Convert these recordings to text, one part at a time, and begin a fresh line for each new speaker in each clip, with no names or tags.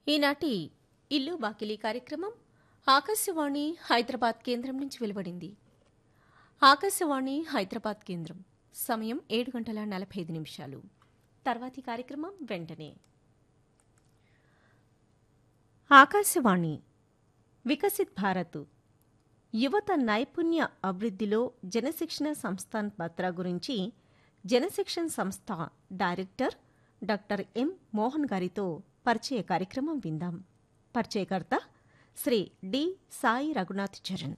ఈనాటి ఇల్లు బాకిలి కార్యక్రమం ఆకాశవాణి హైదరాబాద్ కేంద్రం నుంచి వెలువడింది ఆకాశవాణి హైదరాబాద్ కేంద్రం సమయం ఏడు గంటల నలభై ఐదు నిమిషాలు తర్వాతి కార్యక్రమం వెంటనే ఆకాశవాణి వికసిత్ భారత్ యువత నైపుణ్య అభివృద్ధిలో జనశిక్షణ సంస్థాన్ పత్ర గురించి జనశిక్షణ సంస్థ డైరెక్టర్ డాక్టర్ ఎం మోహన్ గారితో పరిచయ కార్యక్రమం విందాం పరిచయకర్త శ్రీ డి సాయి రఘునాథ్ చరణ్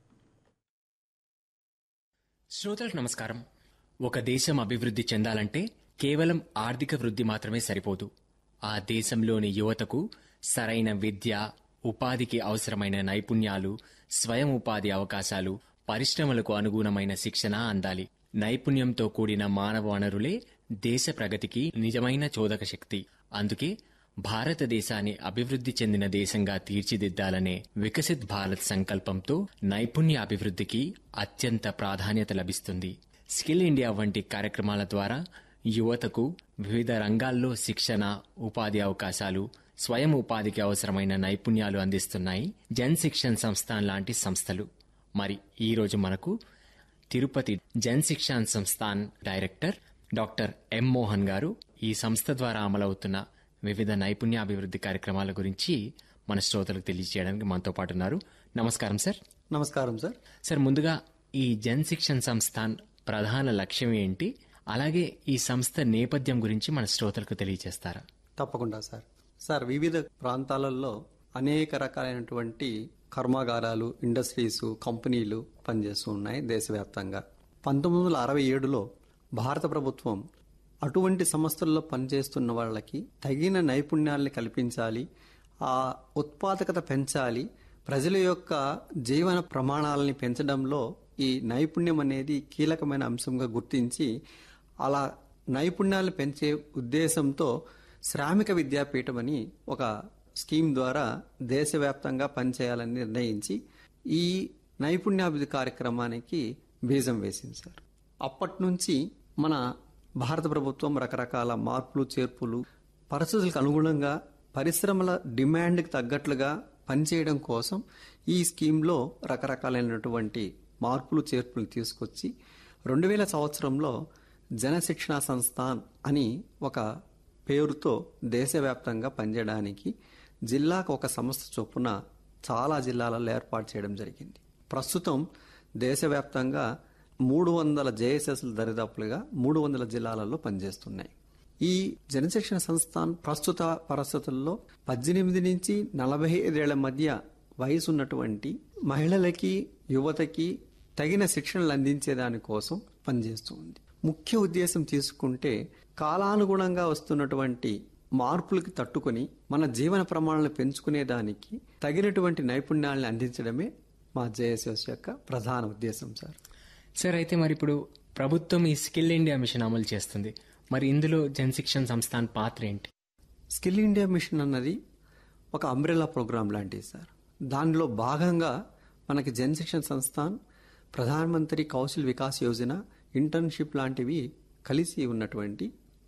శ్రోతలకు నమస్కారం ఒక దేశం అభివృద్ధి చెందాలంటే కేవలం ఆర్థిక వృద్ధి మాత్రమే సరిపోదు ఆ దేశంలోని యువతకు సరైన విద్య ఉపాధికి అవసరమైన నైపుణ్యాలు స్వయం ఉపాధి అవకాశాలు పరిశ్రమలకు అనుగుణమైన శిక్షణ అందాలి నైపుణ్యంతో కూడిన మానవ వనరులే దేశ ప్రగతికి నిజమైన చోదక శక్తి అందుకే భారతదేశాన్ని అభివృద్ధి చెందిన దేశంగా తీర్చిదిద్దాలనే వికసిత్ భారత్ సంకల్పంతో నైపుణ్య అభివృద్ధికి అత్యంత ప్రాధాన్యత లభిస్తుంది స్కిల్ ఇండియా వంటి కార్యక్రమాల ద్వారా యువతకు వివిధ రంగాల్లో శిక్షణ ఉపాధి అవకాశాలు స్వయం ఉపాధికి అవసరమైన నైపుణ్యాలు అందిస్తున్నాయి జన్ శిక్షణ్ సంస్థాన్ లాంటి సంస్థలు మరి ఈ రోజు మనకు Tirupati Jan Shikshan Sansthan director doctor M Mohan garu ఈ సంస్థ ద్వారా అమలవుతున్న వివిధ నైపుణ్యాభివృద్ధి కార్యక్రమాల గురించి మన శ్రోతలకు తెలియజేయడానికి మనతో పాటు ఉన్నారు నమస్కారం సార్
నమస్కారం సార్
సార్ ముందుగా ఈ జన్ శిక్షణ్ సంస్థాన్ ప్రధాన లక్ష్యం ఏంటి అలాగే ఈ సంస్థ నేపథ్యం గురించి మన శ్రోతలకు తెలియజేస్తారా
తప్పకుండా సార్ సార్ వివిధ ప్రాంతాలలో అనేక రకాలైనటువంటి కర్మాగారాలు ఇండస్ట్రీస్ కంపెనీలు పనిచేస్తూ ఉన్నాయి దేశవ్యాప్తంగా పంతొమ్మిది వందల అరవై ఏడులో భారత ప్రభుత్వం అటువంటి సంస్థల్లో పనిచేస్తున్న వాళ్ళకి తగిన నైపుణ్యాల్ని కల్పించాలి ఆ ఉత్పాదకత పెంచాలి ప్రజల యొక్క జీవన ప్రమాణాలని పెంచడంలో ఈ నైపుణ్యం అనేది కీలకమైన అంశంగా గుర్తించి అలా నైపుణ్యాలను పెంచే ఉద్దేశంతో శ్రామిక విద్యాపీఠం అని ఒక స్కీమ్ ద్వారా దేశవ్యాప్తంగా పనిచేయాలని నిర్ణయించి ఈ నైపుణ్యాభివృద్ధి కార్యక్రమానికి బీజం వేసింది సార్ అప్పటి నుంచి మన భారత ప్రభుత్వం రకరకాల మార్పులు చేర్పులు పరిస్థితులకు అనుగుణంగా పరిశ్రమల డిమాండ్కి తగ్గట్లుగా పనిచేయడం కోసం ఈ స్కీమ్లో రకరకాలైనటువంటి మార్పులు చేర్పులు తీసుకొచ్చి రెండు వేల సంవత్సరంలో జనశిక్షణ సంస్థాన్ అని ఒక పేరుతో దేశవ్యాప్తంగా పనిచేయడానికి జిల్లాకు ఒక సంస్థ చొప్పున చాలా జిల్లాలలో ఏర్పాటు చేయడం జరిగింది ప్రస్తుతం దేశవ్యాప్తంగా మూడు వందల జేఎస్ఎస్ల దరిదాపులుగా మూడు వందల జిల్లాలలో పనిచేస్తున్నాయి ఈ జనశిక్షణ సంస్థాన్ ప్రస్తుత పరిస్థితుల్లో పద్దెనిమిది నుంచి నలభై ఐదేళ్ల మధ్య వయసు ఉన్నటువంటి మహిళలకి యువతకి తగిన శిక్షణలు అందించే దానికోసం పనిచేస్తూ ఉంది ముఖ్య ఉద్దేశం తీసుకుంటే కాలానుగుణంగా వస్తున్నటువంటి మార్పులకి తట్టుకొని మన జీవన ప్రమాణాలను పెంచుకునే దానికి తగినటువంటి నైపుణ్యాలను అందించడమే మా జేఎస్ఎస్ యొక్క ప్రధాన ఉద్దేశం సార్
సార్ అయితే మరి ఇప్పుడు ప్రభుత్వం ఈ స్కిల్ ఇండియా మిషన్ అమలు చేస్తుంది మరి ఇందులో జన్ శిక్షణ్ సంస్థాన్ పాత్ర ఏంటి
స్కిల్ ఇండియా మిషన్ అన్నది ఒక అంబ్రెలా ప్రోగ్రాం లాంటిది సార్ దానిలో భాగంగా మనకి జన్ శిక్షణ సంస్థాన్ ప్రధానమంత్రి కౌశల్ వికాస్ యోజన ఇంటర్న్షిప్ లాంటివి కలిసి ఉన్నటువంటి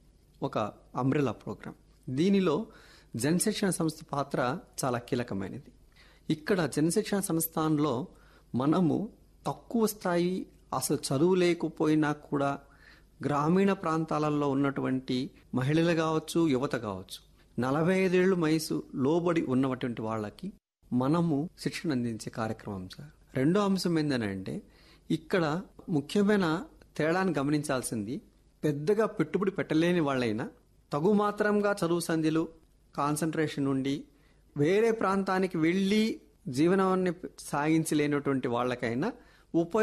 ఒక అంబ్రెలా ప్రోగ్రాం దీనిలో జనశిక్షణ సంస్థ పాత్ర చాలా కీలకమైనది ఇక్కడ జనశిక్షణ సంస్థాన్లో మనము తక్కువ స్థాయి అసలు చదువు లేకపోయినా కూడా గ్రామీణ ప్రాంతాలలో ఉన్నటువంటి మహిళలు కావచ్చు యువత కావచ్చు నలభై ఐదేళ్లు వయసు లోబడి ఉన్నటువంటి వాళ్ళకి మనము శిక్షణ అందించే కార్యక్రమం సార్ రెండో అంశం ఏంటంటే ఇక్కడ ముఖ్యమైన తేడాను గమనించాల్సింది పెద్దగా పెట్టుబడి పెట్టలేని వాళ్ళైనా తగు మాత్రంగా చదువు సంధ్యలు కాన్సన్ట్రేషన్ ఉండి వేరే ప్రాంతానికి వెళ్ళి జీవనాన్ని సాగించలేనటువంటి వాళ్ళకైనా ఉపయోగ